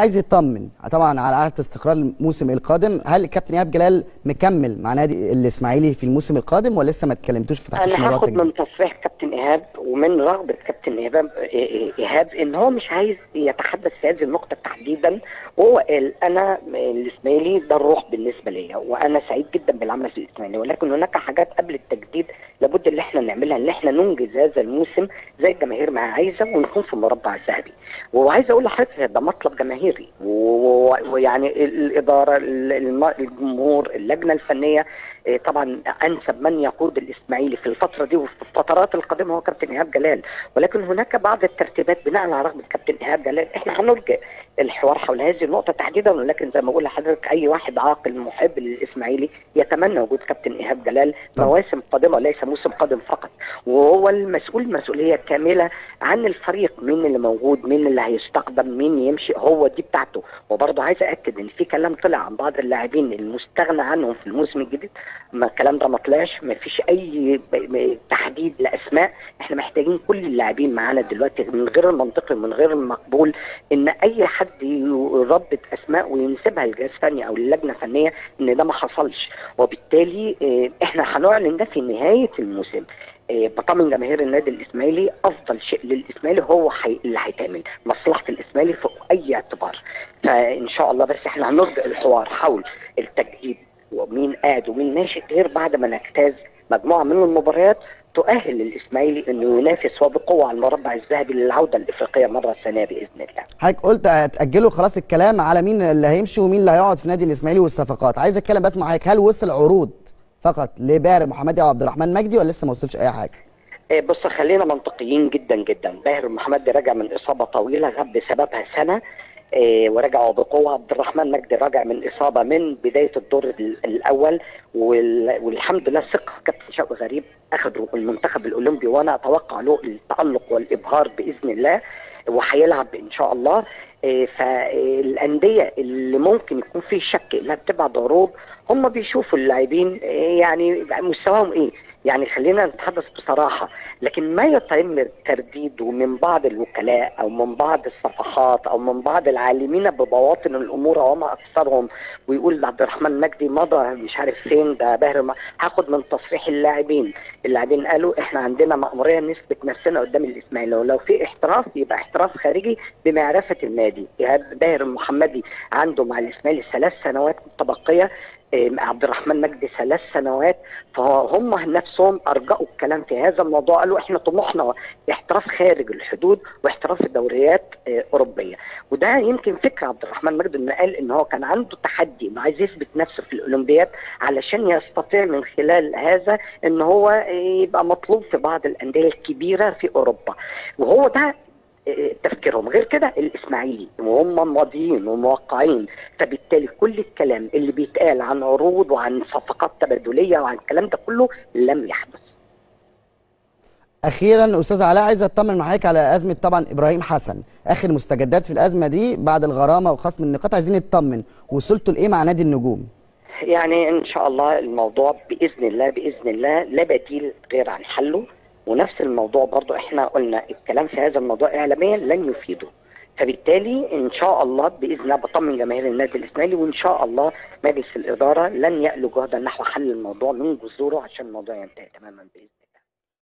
عايز يطمن طبعا على عهد استقرار الموسم القادم هل الكابتن ايهاب جلال مكمل مع نادي الاسماعيلي في الموسم القادم ولا لسه ما اتكلمتوش في تحت انا هاخد من تصريح كابتن ايهاب ومن رغبه كابتن ايهاب ايهاب ان هو مش عايز يتحدث في هذه النقطه تحديدا وهو قال انا الاسماعيلي ده الروح بالنسبه ليا وانا سعيد جدا بالعمل في الاسماعيلي ولكن هناك حاجات قبل التجديد لابد ان احنا نعملها ان احنا ننجز هذا الموسم زي الجماهير ما عايزه ونكون في المربع الذهبي وعايز اقول لحضرتك ده مطلب جماهيري ويعني الاداره الجمهور اللجنه الفنيه طبعا انسب من يقود الاسماعيلي في الفتره دي وفي الفترات القادمه هو كابتن ايهاب جلال ولكن هناك بعض الترتيبات بناء على رغبه كابتن ايهاب جلال احنا هنلجا الحوار حول هذه النقطه تحديدا ولكن زي ما بقول لحضرتك اي واحد عاقل محب للاسماعيلي يتمنى وجود كابتن ايهاب جلال مواسم قادمه ليس موسم قادم فقط وهو المسؤول مسؤوليه كامله عن الفريق مين اللي موجود مين اللي هيستقدم مين يمشي هو دي بتاعته وبرضه عايز اكد ان في كلام طلع عن بعض اللاعبين المستغنى عنهم في الموسم الجديد ما الكلام ده ما طلعش ما فيش اي تحديد لاسماء احنا محتاجين كل اللاعبين معانا دلوقتي من غير المنطقي من غير المقبول ان اي حد يربط اسماء وينسبها لجهاز فني او للجنه فنيه ان ده ما حصلش وبالتالي احنا هنعلن ده في نهايه الموسم بطمن جماهير النادي الاسماعيلي افضل شيء للاسماعيلي هو حي... اللي هيتعمل مصلحه الاسماعيلي فوق اي اعتبار فان شاء الله بس احنا هنرجع الحوار حول التجديد ومين قاعد ومين ماشي غير بعد ما نجتاز مجموعه من المباريات تؤهل الاسماعيلي انه ينافس وبقوه على المربع الذهبي للعوده الافريقيه مره ثانيه باذن الله. حضرتك قلت هتاجلوا خلاص الكلام على مين اللي هيمشي ومين اللي هيقعد في نادي الاسماعيلي والصفقات، عايز اتكلم بس مع حضرتك هل وصل عروض فقط لباهر محمدي او عبد الرحمن مجدي ولا لسه ما وصلش اي حاجه؟ بص خلينا منطقيين جدا جدا باهر محمدي راجع من اصابه طويله غاب بسببها سنه إيه ورجعوا بقوه عبد الرحمن مجدي راجع من اصابه من بدايه الدور الاول والحمد لله ثقه كابتن شوقي غريب اخذ المنتخب الاولمبي وانا اتوقع له التالق والابهار باذن الله وهيلعب ان شاء الله إيه فالانديه اللي ممكن يكون فيه شك انها بتبعت عروض هم بيشوفوا اللاعبين إيه يعني مستواهم ايه يعني خلينا نتحدث بصراحة لكن ما يتم ترديده من بعض الوكلاء أو من بعض الصفحات أو من بعض العالمين ببواطن الأمور وما أكثرهم ويقول عبد الرحمن مجدي مضى مش عارف فين ده باهر ما هاخد من تصريح اللاعبين اللاعبين قالوا احنا عندنا مأمورية نثبت نفسنا قدام الإسماعيلي ولو في احتراف يبقى احتراف خارجي بمعرفة النادي باهر المحمدي عنده مع الإسماعيلي ثلاث سنوات متبقية عبد الرحمن مجدي ثلاث سنوات فهم نفسهم ارجعوا الكلام في هذا الموضوع قالوا احنا طموحنا احتراف خارج الحدود واحتراف الدوريات اوروبيه وده يمكن فكره عبد الرحمن مجدي انه قال ان هو كان عنده تحدي انه عايز يثبت نفسه في الاولمبياد علشان يستطيع من خلال هذا ان هو يبقى مطلوب في بعض الانديه الكبيره في اوروبا وهو ده تفكيرهم غير كده الاسماعيلي وهم ماضيين وموقعين فبالتالي كل الكلام اللي بيتقال عن عروض وعن صفقات تبادليه وعن الكلام ده كله لم يحدث اخيرا استاذ علاء عايز اطمن معاك على ازمه طبعا ابراهيم حسن اخر مستجدات في الازمه دي بعد الغرامه وخصم النقاط عايزين نطمن وصلتوا لايه مع نادي النجوم يعني ان شاء الله الموضوع باذن الله باذن الله لا بديل غير عن حله ونفس الموضوع برضو احنا قلنا الكلام في هذا الموضوع اعلاميا لن يفيده فبالتالي ان شاء الله باذن الله بطمن جماهير النادي الاسماعيلي وان شاء الله مجلس الاداره لن يألو جهدا نحو حل الموضوع من جذوره عشان الموضوع ينتهي تماما باذن الله